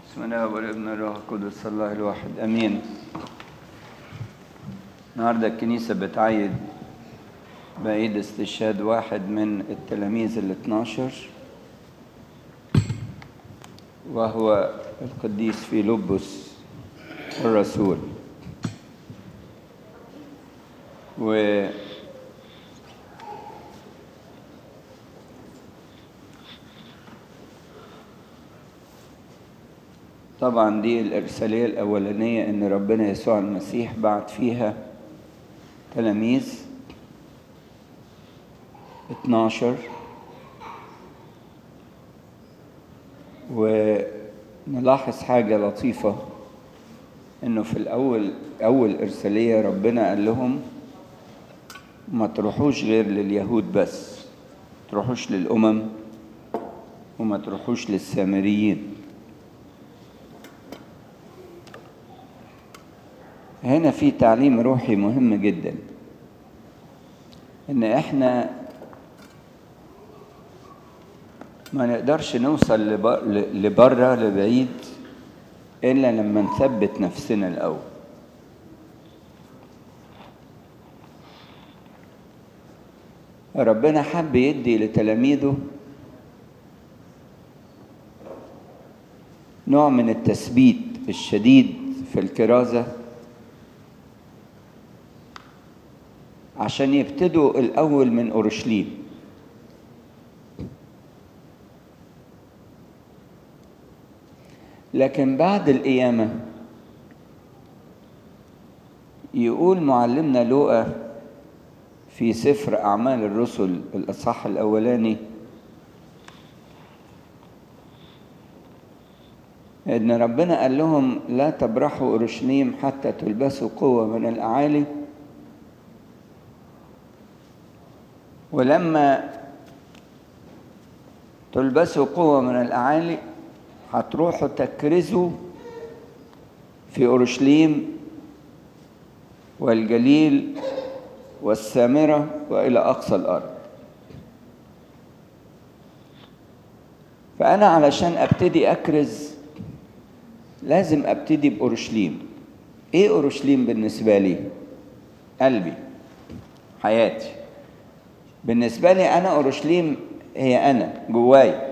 بسم الله والابن الروح القدس الله الواحد امين النهارده الكنيسه بتعيد بعيد استشهاد واحد من التلاميذ ال 12 وهو القديس فيلبس الرسول و طبعا دي الإرسالية الأولانية إن ربنا يسوع المسيح بعت فيها تلاميذ 12 ونلاحظ حاجة لطيفة إنه في الأول أول إرسالية ربنا قال لهم ما تروحوش غير لليهود بس تروحوش للأمم وما تروحوش للسامريين هنا في تعليم روحي مهم جدا ان احنا ما نقدرش نوصل لبره لبعيد الا لما نثبت نفسنا الاول ربنا حب يدي لتلاميذه نوع من التثبيت الشديد في الكرازه عشان يبتدوا الأول من أورشليم لكن بعد القيامة يقول معلمنا لوقا في سفر أعمال الرسل الأصحاح الأولاني إن ربنا قال لهم لا تبرحوا أورشليم حتى تلبسوا قوة من الأعالي ولما تلبسوا قوة من الأعالي هتروحوا تكرزوا في أورشليم والجليل والسامرة وإلى أقصى الأرض فأنا علشان أبتدي أكرز لازم أبتدي بأورشليم إيه أورشليم بالنسبة لي؟ قلبي حياتي بالنسبة لي أنا أورشليم هي أنا جواي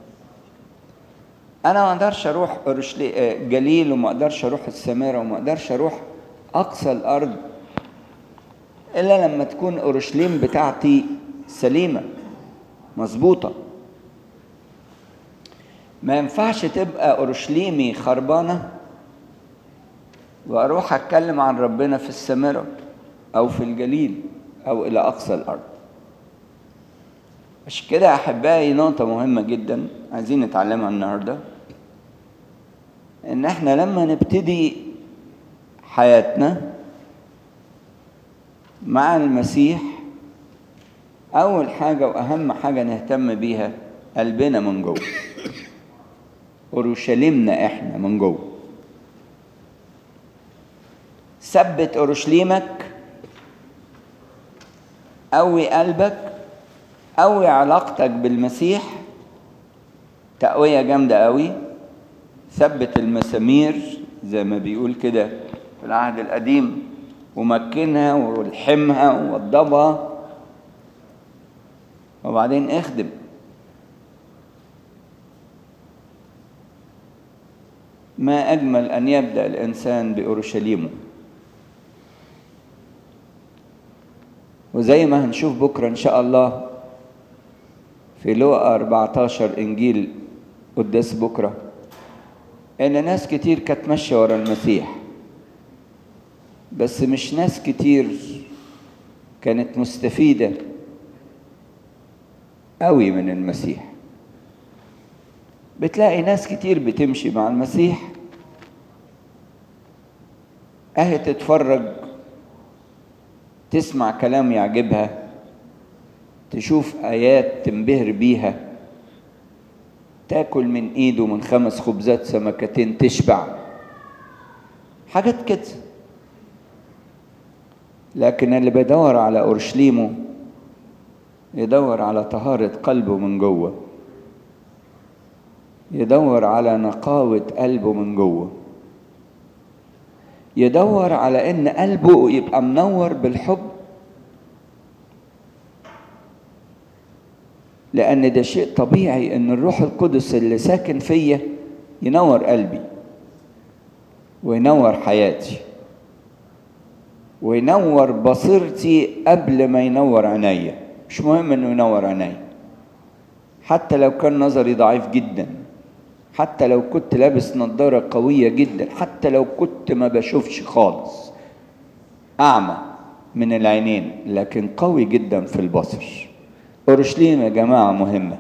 أنا ما أقدرش أروح أورشليم جليل وما أقدرش أروح السامرة وما أقدرش أروح أقصى الأرض إلا لما تكون أورشليم بتاعتي سليمة مظبوطة ما ينفعش تبقى أورشليمي خربانة وأروح أتكلم عن ربنا في السامرة أو في الجليل أو إلى أقصى الأرض عشان كده احبائي نقطه مهمه جدا عايزين نتعلمها النهارده ان احنا لما نبتدي حياتنا مع المسيح اول حاجه واهم حاجه نهتم بيها قلبنا من جوه اورشليمنا احنا من جوه ثبت اورشليمك قوي قلبك قوي علاقتك بالمسيح تقوية جامدة قوي ثبت المسامير زي ما بيقول كده في العهد القديم ومكنها والحمها ووضبها وبعدين اخدم ما أجمل أن يبدأ الإنسان بأورشليمه وزي ما هنشوف بكرة إن شاء الله في لوقا 14 انجيل قداس بكره ان ناس كتير كانت ماشيه ورا المسيح بس مش ناس كتير كانت مستفيده قوي من المسيح بتلاقي ناس كتير بتمشي مع المسيح اهي تتفرج تسمع كلام يعجبها تشوف آيات تنبهر بيها تاكل من ايده من خمس خبزات سمكتين تشبع حاجات كده لكن اللي بيدور على اورشليمه يدور على طهارة قلبه من جوه يدور على نقاوة قلبه من جوه يدور على ان قلبه يبقى منور بالحب لان ده شيء طبيعي ان الروح القدس اللي ساكن فيا ينور قلبي وينور حياتي وينور بصيرتي قبل ما ينور عينيا مش مهم انه ينور عينيا حتى لو كان نظري ضعيف جدا حتى لو كنت لابس نظارة قوية جدا حتى لو كنت ما بشوفش خالص أعمى من العينين لكن قوي جدا في البصر أورشليم يا جماعة مهمة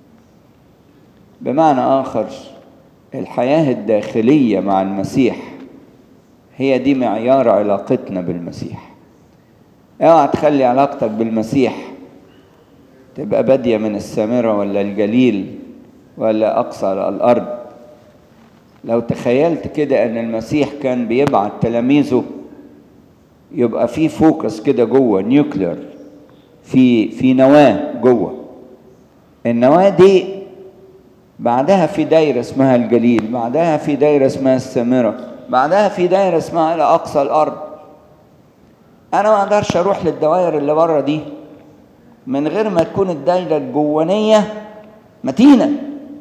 بمعنى آخر الحياة الداخلية مع المسيح هي دي معيار علاقتنا بالمسيح اوعى تخلي علاقتك بالمسيح تبقى بادية من السامرة ولا الجليل ولا أقصى الأرض لو تخيلت كده أن المسيح كان بيبعت تلاميذه يبقى في فوكس كده جوه نيوكلير في في نواة جوه النواة دي بعدها في دايرة اسمها الجليل بعدها في دايرة اسمها السامرة بعدها في دايرة اسمها إلى أقصى الأرض أنا ما أقدرش أروح للدوائر اللي بره دي من غير ما تكون الدايرة الجوانية متينة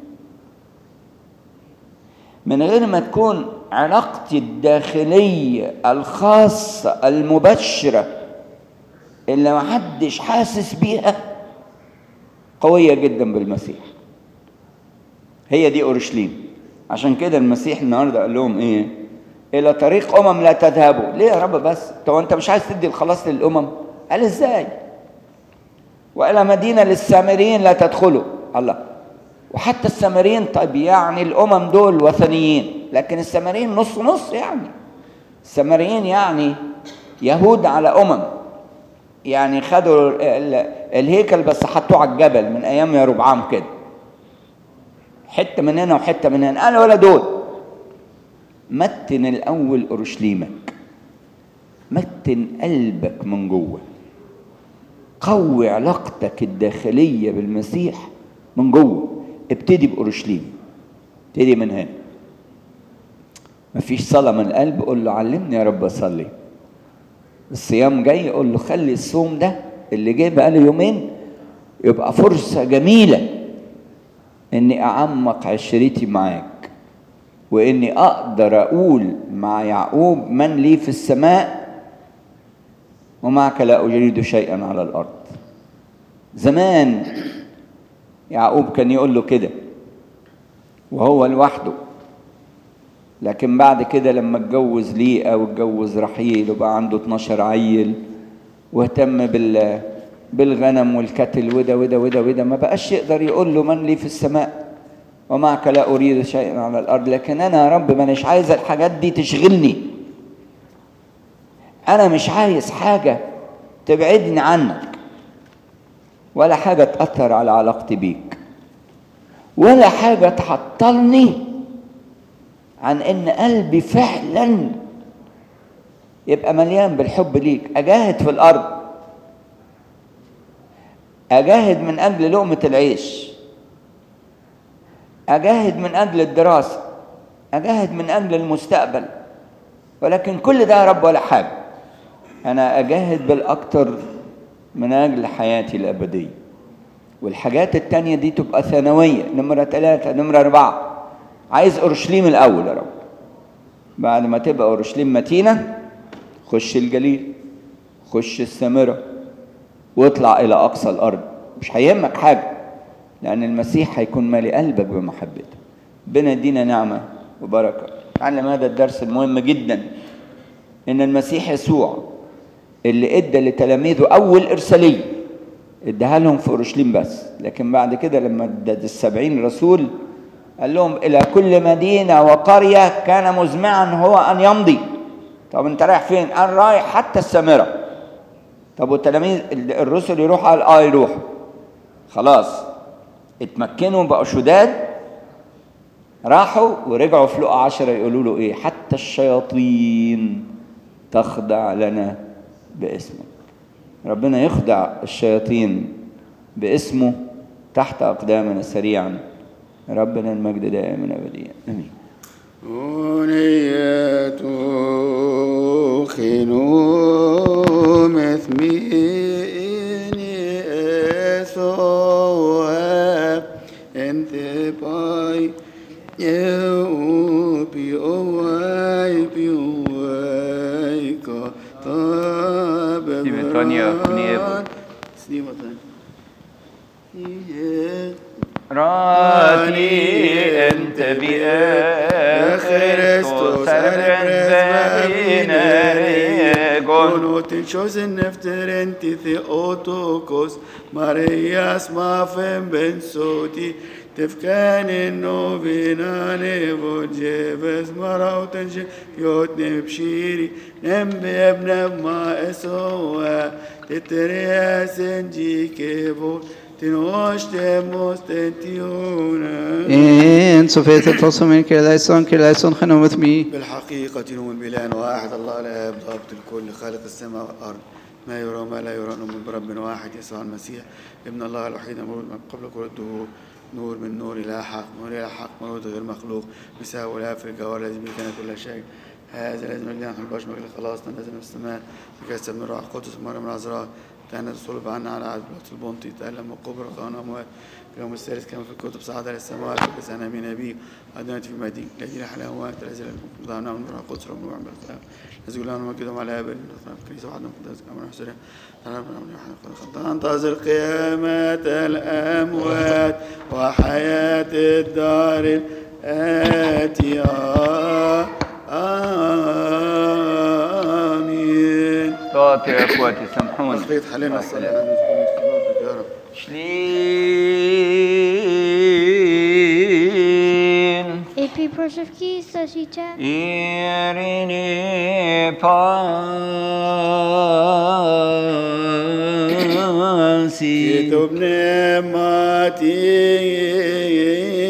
من غير ما تكون علاقتي الداخلية الخاصة المبشرة اللي محدش حاسس بيها قوية جدا بالمسيح هي دي أورشليم عشان كده المسيح النهارده قال لهم ايه الى طريق امم لا تذهبوا ليه يا رب بس طب انت مش عايز تدي الخلاص للامم قال ازاي والى مدينه للسامريين لا تدخلوا الله وحتى السامريين طيب يعني الامم دول وثنيين لكن السامريين نص نص يعني السامريين يعني يهود على امم يعني خدوا الهيكل بس حطوه على الجبل من ايام يا ربعام كده حته من هنا وحته من هنا انا ولا دول متن الاول اورشليمك متن قلبك من جوه قوي علاقتك الداخليه بالمسيح من جوه ابتدي باورشليم ابتدي من هنا مفيش صلاة من القلب قول له علمني يا رب أصلي الصيام جاي قول له خلي الصوم ده اللي جاي بقاله يومين يبقى فرصة جميلة إني أعمق عشرتي معاك وإني أقدر أقول مع يعقوب من لي في السماء ومعك لا أجريد شيئا على الأرض زمان يعقوب كان يقول له كده وهو لوحده لكن بعد كده لما اتجوز ليئة واتجوز رحيل وبقى عنده 12 عيل واهتم بال بالغنم والكتل وده وده وده وده ما بقاش يقدر يقول له من لي في السماء ومعك لا أريد شيئا على الأرض لكن أنا يا رب مانيش عايز الحاجات دي تشغلني أنا مش عايز حاجة تبعدني عنك ولا حاجة تأثر على علاقتي بيك ولا حاجة تعطلني عن ان قلبي فعلا يبقى مليان بالحب ليك اجاهد في الارض اجاهد من اجل لقمه العيش اجاهد من اجل الدراسه اجاهد من اجل المستقبل ولكن كل ده يا رب ولا حاجه انا اجاهد بالاكثر من اجل حياتي الابديه والحاجات التانية دي تبقى ثانوية نمرة ثلاثة نمرة أربعة عايز اورشليم الاول يا رب بعد ما تبقى اورشليم متينه خش الجليل خش السامره واطلع الى اقصى الارض مش هيهمك حاجه لان المسيح هيكون مالي قلبك بمحبته ربنا يدينا نعمه وبركه تعلم هذا الدرس المهم جدا ان المسيح يسوع اللي ادى لتلاميذه اول ارساليه اداها لهم في اورشليم بس لكن بعد كده لما ادى السبعين رسول قال لهم إلى كل مدينة وقرية كان مزمعا هو أن يمضي طب أنت رايح فين؟ قال رايح حتى السامرة طب والتلاميذ الرسل يروحوا قال آه يروحوا خلاص اتمكنوا بقوا شداد راحوا ورجعوا في لقى عشرة يقولوا له إيه؟ حتى الشياطين تخضع لنا باسمك ربنا يخضع الشياطين باسمه تحت أقدامنا سريعا ربنا المجد دائما أبديا آمين أغنية خنو مثميني أثواب أنت باي يوبي أواي بيواي كطاب سيمتونيا كنيبو. سيمتونيا راتي أنت بأخرستوس Konotin chosen efter enti theotokos Marias mafen bensoti تفكان نوفيناني بوجيبس مراوتن يوتني بشيري نم بابن ما اسوا تترياسن جيكيبو تنوش تموس تنتيونا إن صفيت التصمين كلايسون كلايسون خنو مثمي بالحقيقة نؤمن بإله واحد الله الآب ضابط الكل خالق السماء والأرض ما يرى وما لا يرى نؤمن برب واحد يسوع المسيح ابن الله الوحيد المولود من قبل كل الدهور نور من نور إلى حق نور إلى حق مولود غير مخلوق مساوي لا في الجوار الذي به كان كل شيء هذا لازم نجد نحن البشر من خلاصنا نزل من السماء تكسب من روح القدس مريم العذراء كانت صلب عنا على عهد بلوت البنطي تألم وقبر قانا أموات في اليوم الثالث كما في الكتب صعد إلى السماوات وكسانا من أبيه أدنت في مدين الذي حل أموات الذي ضعنا من روح القدس رب نوع بالسلام نزل لنا مجدهم على أبل الكنيسة وعدنا مقدس كما نحسرين تنتظر قيامة الأموات وحياة الدار الآتية آمين صوتي يا اخواتي سامحوني أخطيت حلينا الصلاة يا رب شلين Et puis prosevky se říče, إيريني باسي كتب نعمتي